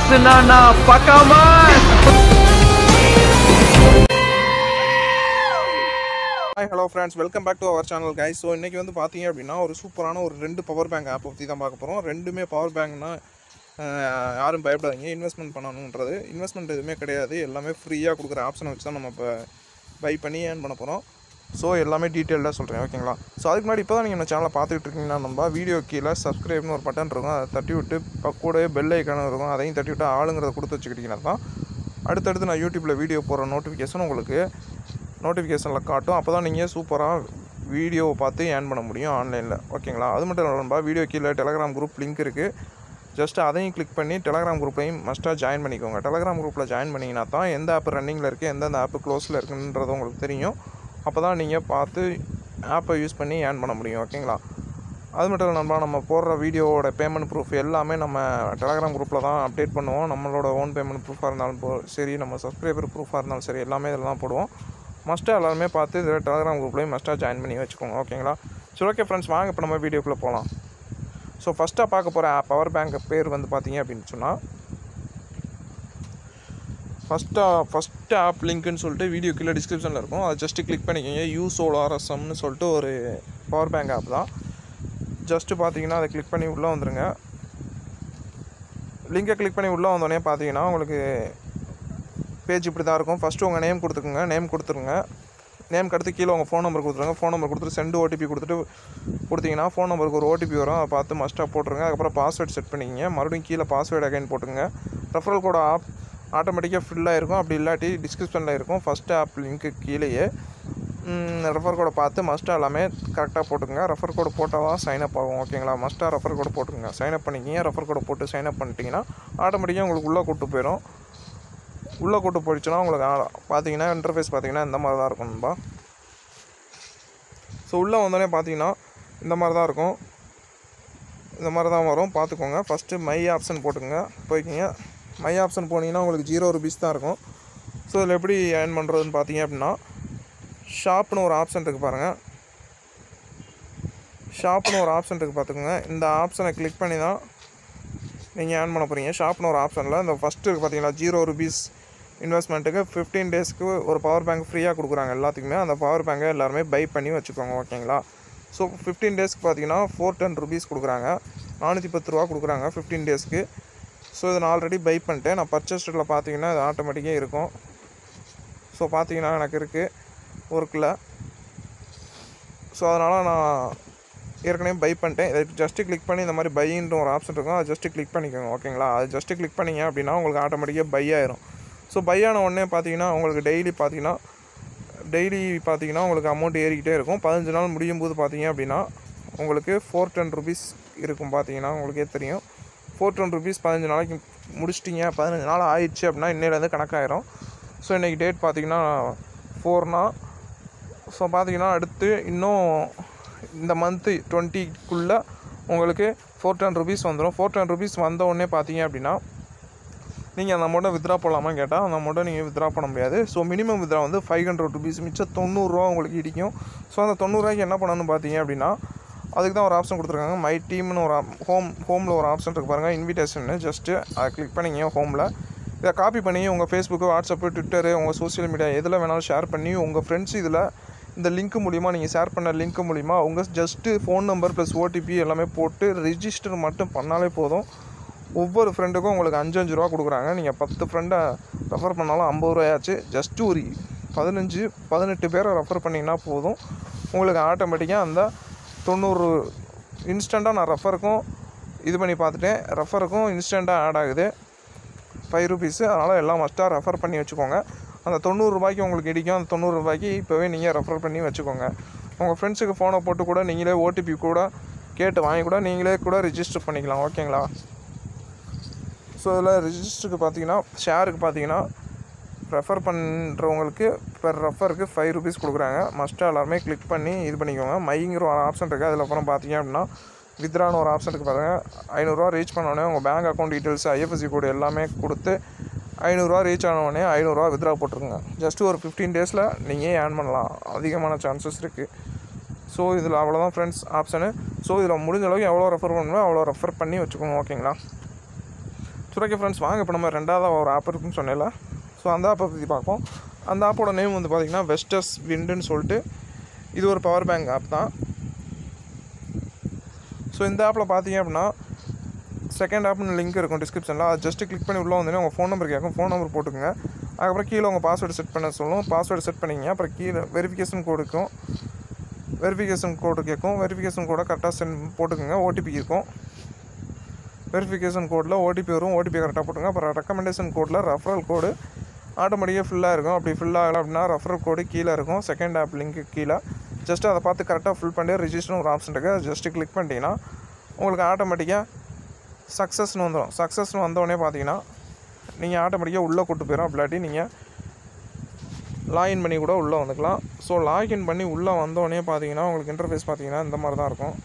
மாசுனா நான் பக்காமா hi hello friends welcome back to our channel guys so இன்றைக்கி வந்து பார்த்தீங்க அப்படின்னா ஒரு சூப்பரான ஒரு ரெண்டு பவர் பேங்க் ஆப் பற்றி தான் பார்க்க போகிறோம் ரெண்டுமே பவர் பேங்க்னா யாரும் பயப்படாதீங்க இன்வெஸ்ட்மெண்ட் பண்ணணுன்றது இன்வெஸ்ட்மெண்ட் எதுவுமே கிடையாது எல்லாமே ஃப்ரீயாக கொடுக்குற ஆப்ஷனை வச்சு தான் நம்ம இப்போ பை பண்ணி ஏர்ன் பண்ண போகிறோம் ஸோ எல்லாமே டீட்டெயில்டாக சொல்கிறேன் ஓகேங்களா ஸோ அதுக்கு முன்னாடி இப்போ தான் நீங்கள் நம்ம சேனலை பார்த்துட்டு இருக்கீங்கன்னா நம்ம வீடியோ கீழே சப்ஸ்கிரைப்னு ஒரு பட்டன் இருக்கும் அதை தட்டி விட்டு இப்போ கூடவே பெல் ஐக்கானும் இருக்கும் அதையும் தட்டி விட்டு ஆளுங்கிறத கொடுத்து வச்சுக்கிட்டிங்கன்னா தான் அடுத்தடுத்து நான் யூடியூப்பில் வீடியோ போடுற நோட்டிஃபிகேஷன் உங்களுக்கு நோட்டிஃபிகேஷனில் காட்டும் அப்போ தான் நீங்கள் சூப்பராக வீடியோவை பார்த்து ஏர்ன் பண்ண முடியும் ஆன்லைனில் ஓகேங்களா அது மட்டும் இல்லைன்பா வீடியோ கீழே டெலகிராம் குரூப் லிங்க் இருக்குது ஜஸ்ட் அதையும் கிளிக் பண்ணி டெலகிராம் குரூப்லையும் மஸ்ட்டாக ஜாயின் பண்ணிக்கோங்க டெலகிராம் குரூப்பில் ஜாயின் பண்ணிங்கன்னா தான் எந்த ஆப் ரன்னிங்கில் இருக்குது எந்தெந்த ஆப் க்ளோஸில் இருக்குன்றது உங்களுக்கு தெரியும் அப்போ தான் நீங்கள் பார்த்து ஆப்பை யூஸ் பண்ணி ஏர்ன் பண்ண முடியும் ஓகேங்களா அது மட்டும் இல்லை நண்பா நம்ம போடுற வீடியோவோட பேமெண்ட் ப்ரூஃப் எல்லாமே நம்ம டெலகிராம் குரூப்பில் தான் அப்டேட் பண்ணுவோம் நம்மளோட ஓன் பேமெண்ட் ப்ரூஃபாக இருந்தாலும் போ சரி நம்ம சப்ஸ்கிரைபர் ப்ரூஃபாக இருந்தாலும் சரி எல்லாமே இதில் தான் போடுவோம் மஸ்ட்டாக எல்லாருமே பார்த்து இதில் டெலகிராம் குரூப்லேயும் மஸ்ட்டாக ஜாயின் பண்ணி வச்சுக்கோங்க ஓகேங்களா சரி ஓகே ஃப்ரெண்ட்ஸ் வாங்க இப்போ நம்ம வீடியோக்குள்ளே போகலாம் ஸோ ஃபஸ்ட்டாக பார்க்க போகிற பவர் பேங்க் பேர் வந்து பார்த்தீங்க அப்படின்னு சொன்னால் ஃபஸ்ட்டாக ஃபஸ்ட்டு ஆப் லிங்க்குன்னு சொல்லிட்டு வீடியோ கீழே டிஸ்கிரிப்ஷனில் இருக்கும் அதை ஜஸ்ட்டு கிளிக் பண்ணிக்கோங்க யூ சோலார்எஸ்எம்னு சொல்லிட்டு ஒரு பவர் பேங்க் ஆப் தான் ஜஸ்ட்டு பார்த்தீங்கன்னா அதை கிளிக் பண்ணி உள்ளே வந்துடுங்க லிங்கை கிளிக் பண்ணி உள்ளே வந்தோடனே பார்த்தீங்கன்னா உங்களுக்கு பேஜ் இப்படி தான் இருக்கும் ஃபஸ்ட்டு உங்கள் நேம் கொடுத்துக்குங்க நேம் கொடுத்துருங்க நேம்க்கு அடுத்து கீழே உங்கள் ஃபோன் நம்பர் கொடுத்துருங்க ஃபோன் நம்பர் கொடுத்துட்டு சென்ட் ஓடிபி கொடுத்துட்டு கொடுத்தீங்கன்னா ஃபோன் நம்பருக்கு ஒரு ஓடிபி வரும் அதை பார்த்து மஸ்ட்டாக போட்டுருங்க அதுக்கப்புறம் பாஸ்வேர்ட் செட் பண்ணிக்கிங்க மறுபடியும் கீழே பாஸ்வேர்டு அகைன் போட்டுங்க ரெஃபரல் கோட ஆப் ஆட்டோமேட்டிக்காக ஃபில்லாக இருக்கும் அப்படி இல்லாட்டி டிஸ்கிரிப்ஷனில் இருக்கும் ஃபஸ்ட்டு ஆப் லிங்க்கு கீழேயே ரெஃபர் கோடை பார்த்து மஸ்ட்டாக எல்லாமே கரெக்டாக போட்டுக்கோங்க ரெஃபர் கோடு போட்டால் தான் சைன் அப் ஆகும் ஓகேங்களா மஸ்ட்டாக ரெஃபர் கோடு போட்டுக்கோங்க சைன் அப் பண்ணிக்கிங்க ரெஃபர் கோடை போட்டு சைன் அப் பண்ணிட்டீங்கன்னா ஆட்டோமேட்டிக்காக உங்களுக்கு உள்ளே கூட்டு போயிடும் உள்ளே கூட்டு போயிடுச்சுன்னா உங்களுக்கு ஆ- பார்த்தீங்கன்னா இன்டர்ஃபேஸ் பார்த்தீங்கன்னா இந்த மாதிரி தான் இருக்கும் நண்பா ஸோ உள்ளே வந்தோடனே பார்த்தீங்கன்னா இந்த மாதிரி தான் இருக்கும் இந்த மாதிரி தான் வரும் பார்த்துக்கோங்க ஃபஸ்ட்டு மை ஆப்ஷன் போட்டுக்கோங்க போய்க்கிங்க மை ஆப்ஷன் போனீங்கன்னா உங்களுக்கு ஜீரோ ருபீஸ் தான் இருக்கும் ஸோ இதில் எப்படி ஏர்ன் பண்ணுறதுன்னு பார்த்தீங்க அப்படின்னா ஷாப்னு ஒரு ஆப்ஷன் இருக்குது பாருங்கள் ஷாப்னு ஒரு ஆப்ஷன் இருக்குது பார்த்துக்கோங்க இந்த ஆப்ஷனை கிளிக் பண்ணி தான் நீங்கள் ஏர்ன் பண்ண போகிறீங்க ஷாப்னு ஒரு ஆப்ஷனில் இந்த ஃபஸ்ட்டு இருக்குது பார்த்தீங்களா ஜீரோ ருபீஸ் இன்வெஸ்ட்மெண்ட்டுக்கு ஃபிஃப்டீன் டேஸ்க்கு ஒரு பவர் பேங்க் ஃப்ரீயாக கொடுக்குறாங்க எல்லாத்துக்குமே அந்த பவர் பேங்கை எல்லாருமே பை பண்ணி வச்சுக்கோங்க ஓகேங்களா ஸோ ஃபிஃப்டீன் டேஸ்க்கு பார்த்தீங்கன்னா ஃபோர் டென் ருபீஸ் கொடுக்குறாங்க நானூற்றி பத்து ரூபா கொடுக்குறாங்க ஃபிஃப்டீன் டேஸ்க்கு ஸோ இதை நான் ஆல்ரெடி பை பண்ணிட்டேன் நான் பர்ச்சேஸ்டில் பார்த்தீங்கன்னா இது ஆட்டோமேட்டிக்காக இருக்கும் ஸோ பார்த்தீங்கன்னா எனக்கு இருக்குது ஒர்க்கில் ஸோ அதனால் நான் ஏற்கனவே பை பண்ணிட்டேன் இதை ஜஸ்ட்டு கிளிக் பண்ணி இந்த மாதிரி பைன்ற ஒரு ஆப்ஷன் இருக்கும் அதை ஜஸ்ட்டு கிளிக் பண்ணிக்கோங்க ஓகேங்களா அது ஜஸ்ட்டு கிளிக் பண்ணிங்க அப்படின்னா உங்களுக்கு ஆட்டோமேட்டிக்காக பை ஆயிரும் ஸோ பை ஆன உடனே பார்த்தீங்கன்னா உங்களுக்கு டெய்லி பார்த்தீங்கன்னா டெய்லி பார்த்தீங்கன்னா உங்களுக்கு அமௌண்ட் ஏறிக்கிட்டே இருக்கும் பதினஞ்சு நாள் முடியும் போது பார்த்தீங்க அப்படின்னா உங்களுக்கு ஃபோர் டென் ருபீஸ் இருக்கும் பார்த்தீங்கன்னா உங்களுக்கே தெரியும் ஃபோர் டென் ருபீஸ் பதினஞ்சு நாளைக்கு முடிச்சிட்டிங்க பதினஞ்சு நாள் ஆயிடுச்சு அப்படின்னா இன்னையிலேருந்து கணக்காயிரும் ஸோ இன்றைக்கி டேட் பார்த்தீங்கன்னா ஃபோர்னா ஸோ பார்த்தீங்கன்னா அடுத்து இன்னும் இந்த மந்த்து டுவெண்ட்டிக்குள்ளே உங்களுக்கு ஃபோர் டென் ருபீஸ் வந்துடும் ஃபோர் டென் ருபீஸ் வந்த உடனே பார்த்தீங்க அப்படின்னா நீங்கள் அந்த அமௌண்ட்டை வித்ரா போடலாமா கேட்டால் அந்த அமௌண்ட்டை நீங்கள் வித்ரா பண்ண முடியாது ஸோ மினிமம் வித்ரா வந்து ஃபைவ் ஹண்ட்ரட் ருபீஸ் மிச்சம் தொண்ணூறுரூவா உங்களுக்கு இடிக்கும் ஸோ அந்த தொண்ணூறுரூவாய்க்கு என்ன பண்ணணும்னு பார்த்தீங்க அப்படின்னா அதுக்கு தான் ஒரு ஆப்ஷன் கொடுத்துருக்காங்க மை டீம்னு ஒரு ஹோம் ஹோமில் ஒரு ஆப்ஷன் இருக்கு பாருங்கள் இன்விடேஷன் ஜஸ்ட்டு அதை கிளிக் பண்ணிங்க ஹோமில் இதை காப்பி பண்ணி உங்கள் ஃபேஸ்புக்கு வாட்ஸ்அப்பு ட்விட்டரு உங்கள் சோஷியல் மீடியா எதில் வேணாலும் ஷேர் பண்ணி உங்கள் ஃப்ரெண்ட்ஸ் இதில் இந்த லிங்க் மூலிமா நீங்கள் ஷேர் பண்ண லிங்க் மூலிமா உங்கள் just phone number plus OTP எல்லாமே போட்டு ரிஜிஸ்டர் மட்டும் பண்ணாலே போதும் ஒவ்வொரு ஃப்ரெண்டுக்கும் உங்களுக்கு அஞ்சு அஞ்சு ரூபா கொடுக்குறாங்க நீங்கள் பத்து ஃப்ரெண்டை ரெஃபர் பண்ணாலும் ஐம்பது ரூபாயாச்சு ஜஸ்ட்டு ஒரு பதினஞ்சு பதினெட்டு பேரை ரெஃபர் பண்ணிங்கன்னா போதும் உங்களுக்கு ஆட்டோமேட்டிக்காக அந்த தொண்ணூறு இன்ஸ்டண்ட்டாக நான் ரெஃபருக்கும் இது பண்ணி பார்த்துட்டேன் ரெஃபருக்கும் இன்ஸ்டண்ட்டாக ஆட் ஆகுது ஃபைவ் ருபீஸு அதனால் எல்லாம் மஸ்ட்டாக ரெஃபர் பண்ணி வச்சுக்கோங்க அந்த தொண்ணூறு ரூபாய்க்கு உங்களுக்கு இடிக்கும் அந்த தொண்ணூறு ரூபாய்க்கு இப்போவே நீங்கள் ரெஃபர் பண்ணி வச்சுக்கோங்க உங்கள் ஃப்ரெண்ட்ஸுக்கு ஃபோனை போட்டு கூட நீங்களே ஓடிபி கூட கேட்டு வாங்கி கூட நீங்களே கூட ரிஜிஸ்டர் பண்ணிக்கலாம் ஓகேங்களா ஸோ இதில் ரிஜிஸ்டருக்கு பார்த்தீங்கன்னா ஷேருக்கு பார்த்தீங்கன்னா ரெஃபர் பண்ணுறவங்களுக்கு பெர் ரெஃபருக்கு ஃபைவ் ருபீஸ் கொடுக்குறாங்க மஸ்ட்டாக எல்லாருமே கிளிக் பண்ணி இது பண்ணிக்கோங்க மைங்கிற ஒரு ஆப்ஷன் இருக்குது அதில் அப்புறம் பார்த்தீங்க அப்படின்னா வித்ரான்னு ஒரு ஆப்ஷன் இருக்குது பாருங்கள் ஐநூறுரூவா ரீச் பண்ணோடனே உங்கள் bank account details IFSC code எல்லாமே கொடுத்து ஐநூறுரூவா ரீச் ஆனவுடனே ஐநூறுரூவா வித்ரா போட்டுருங்க ஜஸ்ட்டு ஒரு ஃபிஃப்டீன் டேஸில் நீங்கள் ஏர்ன் பண்ணலாம் அதிகமான சான்சஸ் இருக்குது ஸோ இதில் அவ்வளோதான் ஃப்ரெண்ட்ஸ் ஆப்ஷனு ஸோ இதில் முடிஞ்ச அளவுக்கு எவ்வளோ ரெஃபர் பண்ணணுமோ அவ்வளோ ரெஃபர் பண்ணி வச்சுக்கோங்க ஓகேங்களா சரி ஓகே ஃப்ரெண்ட்ஸ் வாங்க இப்போ நம்ம ரெண்டாவது ஒரு ஆப் இருக்குன்னு சொன்னேன்ல ஸோ அந்த ஆப்பை பற்றி பார்ப்போம் அந்த ஆப்போட நேம் வந்து பார்த்திங்கன்னா வெஸ்டர்ஸ் விண்டுன்னு சொல்லிட்டு இது ஒரு பவர் பேங்க் ஆப் தான் ஸோ இந்த ஆப்பில் பார்த்தீங்க அப்படின்னா செகண்ட் ஆப்னு லிங்க் இருக்கும் டிஸ்கிரிப்ஷனில் அது ஜஸ்ட்டு கிளிக் பண்ணி உள்ளே வந்தோடனே உங்கள் ஃபோன் நம்பர் கேட்கும் ஃபோன் நம்பர் போட்டுக்கோங்க அதுக்கப்புறம் கீழே உங்கள் பாஸ்வேர்டு செட் பண்ண சொல்லும் பாஸ்வேர்டு செட் பண்ணிங்க அப்புறம் கீழே வெரிஃபிகேஷன் கோடு இருக்கும் வெரிஃபிகேஷன் கோடு கேட்கும் வெரிஃபிகேஷன் கோடை கரெக்டாக சென்ட் போட்டுக்கோங்க ஓடிபி இருக்கும் வெரிஃபிகேஷன் கோடில் ஓடிபி வரும் ஓடிபி கரெக்டாக போட்டுங்க அப்புறம் ரெக்கமெண்டேஷன் கோடில் ரெஃபரல் கோடு ஆட்டோமேட்டிக்காக ஃபில்லாக இருக்கும் அப்படி ஃபில் ஆகலை அப்படின்னா ரெஃபரல் கோடு கீழே இருக்கும் செகண்ட் ஆப் லிங்க்கு கீழே ஜஸ்ட்டு அதை பார்த்து கரெக்டாக ஃபில் பண்ணி ரிஜிஸ்டர் ஒரு ஆப்ஷன் இருக்குது அதை ஜஸ்ட்டு கிளிக் பண்ணிட்டீங்கன்னா உங்களுக்கு ஆட்டோமேட்டிக்காக சக்ஸஸ்னு வந்துடும் சக்ஸஸ்னு வந்தோடனே பார்த்தீங்கன்னா நீங்கள் ஆட்டோமேட்டிக்காக உள்ளே கூட்டு போயிடும் அப்படிலாட்டி நீங்கள் லாகின் பண்ணி கூட உள்ளே வந்துக்கலாம் ஸோ லாகின் பண்ணி உள்ளே வந்தோடனே பார்த்தீங்கன்னா உங்களுக்கு இன்டர்ஃபேஸ் பார்த்தீங்கன்னா இந்த மாதிரி தான் இருக்கும்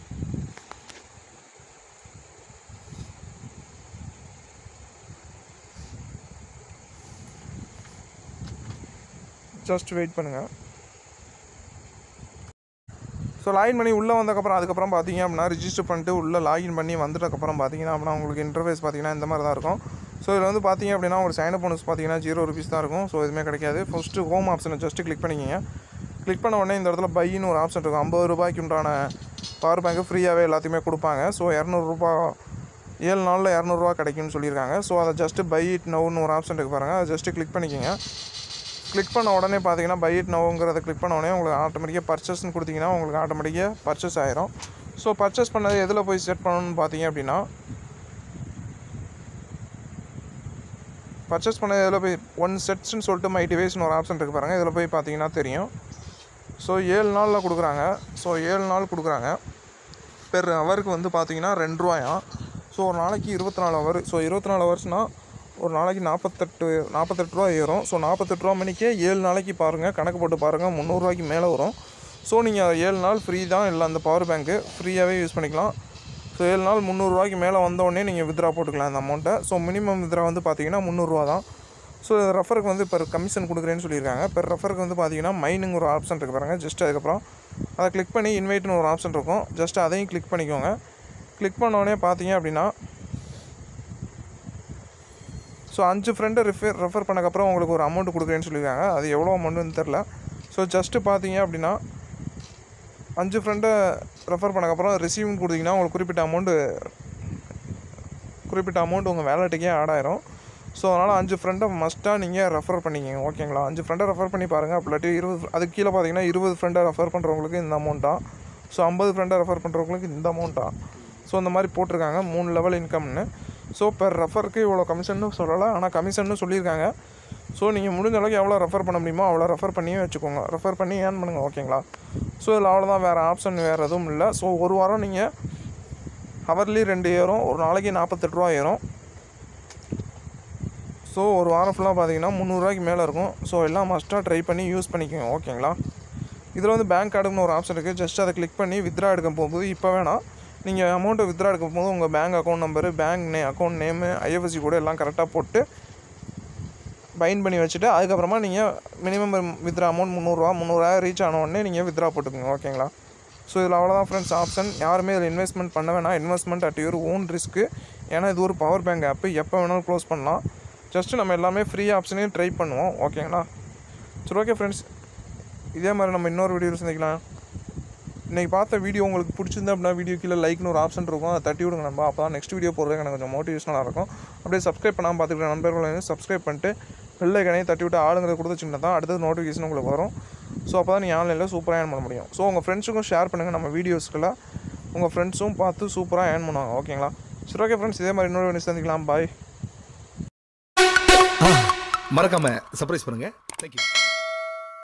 ஜஸ்ட் வெயிட் பண்ணுங்கள் ஸோ லாகின் பண்ணி உள்ளே வந்ததுக்கப்புறம் அதுக்கப்புறம் பார்த்தீங்க அப்படின்னா ரிஜிஸ்டர் பண்ணிட்டு உள்ளே லாகின் பண்ணி வந்துட்டக்கப்புறம் பார்த்தீங்கன்னா அப்படின்னா உங்களுக்கு இன்டர்ஃபேஸ் பார்த்தீங்கன்னா இந்த மாதிரி தான் இருக்கும் ஸோ இதில் வந்து பார்த்தீங்க அப்படின்னா உங்களுக்கு சைன் அப் போனஸ் பார்த்தீங்கன்னா ஜீரோ ருபீஸ் தான் இருக்கும் ஸோ எதுவுமே கிடைக்காது ஃபஸ்ட்டு ஹோம் ஆப்ஷனை ஜஸ்ட்டு கிளிக் பண்ணிக்கிங்க கிளிக் பண்ண உடனே இந்த இடத்துல பையின்னு ஒரு ஆப்ஷன் இருக்கும் ஐம்பது ரூபாய்க்கு உண்டான பவர் பேங்க்கு ஃப்ரீயாகவே எல்லாத்தையுமே கொடுப்பாங்க ஸோ இரநூறுபா ஏழு நாளில் இரநூறுவா கிடைக்கும்னு சொல்லியிருக்காங்க ஸோ அதை ஜஸ்ட்டு பை இட் நவுன்னு ஒரு ஆப்ஷன் இருக்கு பாருங்கள் அதை ஜஸ்ட்டு கிளிக் பண்ணிக்கிங்க கிளிக் பண்ண உடனே பார்த்தீங்கன்னா பை இட் நோங்கிறத கிளிக் பண்ண உடனே உங்களுக்கு ஆட்டோமேட்டிக்காக பர்ச்சேஸ்னு கொடுத்தீங்கன்னா உங்களுக்கு ஆட்டோமேட்டிக்காக பர்ச்சேஸ் ஆயிரும் ஸோ பர்ச்சேஸ் பண்ணது எதில் போய் செட் பண்ணணும்னு பார்த்தீங்க அப்படின்னா பர்ச்சேஸ் பண்ணது இதில் போய் ஒன் செட்ஸ்னு சொல்லிட்டு மை டிவைஸ்னு ஒரு ஆப்ஷன் இருக்குது பாருங்கள் இதில் போய் பார்த்தீங்கன்னா தெரியும் ஸோ ஏழு நாளில் கொடுக்குறாங்க ஸோ ஏழு நாள் கொடுக்குறாங்க பெர் ஹவருக்கு வந்து பார்த்தீங்கன்னா ரெண்டு ரூபாயாம் ஸோ ஒரு நாளைக்கு இருபத்தி நாலு ஹவர் ஸோ இருபத்தி நாலு ஹவர்ஸ்னால் ஒரு நாளைக்கு நாற்பத்தெட்டு நாற்பத்தெட்டு ரூபா ஏறும் ஸோ நாற்பத்தெட்டு ரூபா மணிக்கே ஏழு நாளைக்கு பாருங்கள் கணக்கு போட்டு பாருங்கள் முந்நூறுரூவாய்க்கு மேலே வரும் ஸோ நீங்கள் ஏழு நாள் ஃப்ரீ தான் இல்லை அந்த பவர் பேங்க்கு ஃப்ரீயாகவே யூஸ் பண்ணிக்கலாம் ஸோ ஏழு நாள் முந்நூறுரூவாய்க்கு மேலே வந்தோடனே நீங்கள் வித்ரா போட்டுக்கலாம் அந்த அமௌண்ட்டை ஸோ மினிமம் வித்ரா வந்து பார்த்தீங்கன்னா முந்நூறுரூவா தான் ஸோ ரெஃபருக்கு வந்து இப்போ கமிஷன் கொடுக்குறேன்னு சொல்லியிருக்காங்க இப்போ ரெஃபருக்கு வந்து பார்த்தீங்கன்னா மைனுங்க ஒரு ஆப்ஷன் இருக்குது பாருங்கள் ஜஸ்ட் அதுக்கப்புறம் அதை கிளிக் பண்ணி இன்வைட்னு ஒரு ஆப்ஷன் இருக்கும் ஜஸ்ட் அதையும் கிளிக் பண்ணிக்கோங்க கிளிக் பண்ணோடனே பார்த்தீங்க அப்படின்னா ஸோ அஞ்சு ஃப்ரெண்டை ரெஃபர் ரெஃபர் பண்ணக்கப்புறம் உங்களுக்கு ஒரு அமௌண்ட் கொடுக்குறேன்னு சொல்லியிருக்காங்க அது எவ்வளோ அமௌண்ட்டுன்னு தெரில ஸோ ஜஸ்ட்டு பார்த்தீங்க அப்படின்னா அஞ்சு ஃப்ரெண்டை ரெஃபர் பண்ணக்கப்புறம் ரிசீவ்னு கொடுத்தீங்கன்னா உங்களுக்கு குறிப்பிட்ட அமௌண்ட்டு குறிப்பிட்ட அமௌண்ட் உங்கள் வேலெட்டுக்கே ஆட் ஆயிரும் ஸோ அதனால் அஞ்சு ஃப்ரெண்டை மஸ்ட்டாக நீங்கள் ரெஃபர் பண்ணிக்கங்க ஓகேங்களா அஞ்சு ஃப்ரெண்டை ரெஃபர் பண்ணி பாருங்கள் அப்படி இருபது அதுக்கு கீழே பார்த்தீங்கன்னா இருபது ஃப்ரெண்டை ரெஃபர் பண்ணுறவங்களுக்கு இந்த அமௌண்ட்டா ஸோ ஐம்பது ஃப்ரெண்டை ரெஃபர் பண்ணுறவங்களுக்கு இந்த அமௌண்ட்டா ஸோ இந்த மாதிரி போட்டிருக்காங்க மூணு லெவல் இன்கம்னு ஸோ பெர் ரெஃபருக்கு இவ்வளோ கமிஷன்னு சொல்லலை ஆனால் கமிஷன்னு சொல்லியிருக்காங்க ஸோ நீங்கள் முடிஞ்ச அளவுக்கு எவ்வளோ ரெஃபர் பண்ண முடியுமோ அவ்வளோ ரெஃபர் பண்ணியே வச்சுக்கோங்க ரெஃபர் பண்ணி ஏர்ன் பண்ணுங்கள் ஓகேங்களா ஸோ இதில் அவ்வளோதான் வேறு ஆப்ஷன் வேறு எதுவும் இல்லை ஸோ ஒரு வாரம் நீங்கள் ஹவர்லி ரெண்டு ஏறும் ஒரு நாளைக்கு நாற்பத்தெட்டு ரூபா ஏறும் ஸோ ஒரு வாரம் ஃபுல்லாக பார்த்தீங்கன்னா முந்நூறுரூவாய்க்கு மேலே இருக்கும் ஸோ எல்லாம் மஸ்ட்டாக ட்ரை பண்ணி யூஸ் பண்ணிக்கோங்க ஓகேங்களா இதில் வந்து பேங்க் கார்டுன்னு ஒரு ஆப்ஷன் இருக்குது ஜஸ்ட் அதை கிளிக் பண்ணி வித்ரா எடுக்க போகும்போது இப்போ வேணாம் நீங்கள் அமௌண்ட்டை வித்ரா எடுக்கும் போது உங்கள் பேங்க் அக்கௌண்ட் நம்பரு பேங்க் நே அக்கௌண்ட் நேமு ஐஎஃப்எஸ்சி கூட எல்லாம் கரெக்டாக போட்டு பைன் பண்ணி வச்சுட்டு அதுக்கப்புறமா நீங்கள் மினிமம் வித்ரா அமௌண்ட் முந்நூறுரூவா முந்நூறுரூவா ரீச் ஆன உடனே நீங்கள் வித்ரா போட்டுக்கோங்க ஓகேங்களா ஸோ இதில் அவ்வளோதான் ஃப்ரெண்ட்ஸ் ஆப்ஷன் யாருமே இதில் இன்வெஸ்ட்மெண்ட் பண்ண வேணாம் investment at your own risk ஏன்னா இது ஒரு பவர் பேங்க் ஆப்பு எப்போ வேணாலும் க்ளோஸ் பண்ணலாம் ஜஸ்ட்டு நம்ம எல்லாமே ஃப்ரீ ஆப்ஷனையும் ட்ரை பண்ணுவோம் ஓகேங்களா சரி ஓகே ஃப்ரெண்ட்ஸ் இதே மாதிரி நம்ம இன்னொரு வீடியோ சந்திக்கலாம் இன்றைக்கி பார்த்த வீடியோ உங்களுக்கு பிடிச்சிருந்தா அப்படின்னா வீடியோ கீழே லைக்னு ஒரு ஆப்ஷன் இருக்கும் அதை தட்டி விடுங்க நம்ம அப்போ தான் நெக்ஸ்ட் வீடியோ போடுறதுக்கு எனக்கு கொஞ்சம் மோட்டிவேஷனாக இருக்கும் அப்படியே சப்ஸ்கிரைப் பண்ணாமல் பார்த்துக்கிற நண்பர்கள் வந்து சப்ஸ்கிரைப் பண்ணிட்டு பெல் ஐக்கனையும் தட்டி விட்டு ஆளுங்கிறத கொடுத்து சின்ன தான் அடுத்தது நோட்டிஃபிகேஷன் உங்களுக்கு வரும் ஸோ அப்போ தான் நீங்கள் ஆன்லைனில் சூப்பராக ஏர்ன் பண்ண முடியும் ஸோ உங்கள் ஃப்ரெண்ட்ஸுக்கும் ஷேர் பண்ணுங்கள் நம்ம வீடியோஸ்க்குள்ள உங்கள் ஃப்ரெண்ட்ஸும் பார்த்து சூப்பராக ஏர்ன் பண்ணுவாங்க ஓகேங்களா சரி ஓகே ஃப்ரெண்ட்ஸ் இதே மாதிரி இன்னொரு வீடியோ சந்திக்கலாம் பாய் மறக்காம சர்ப்ரைஸ் பண்ணுங்க தேங்க்யூ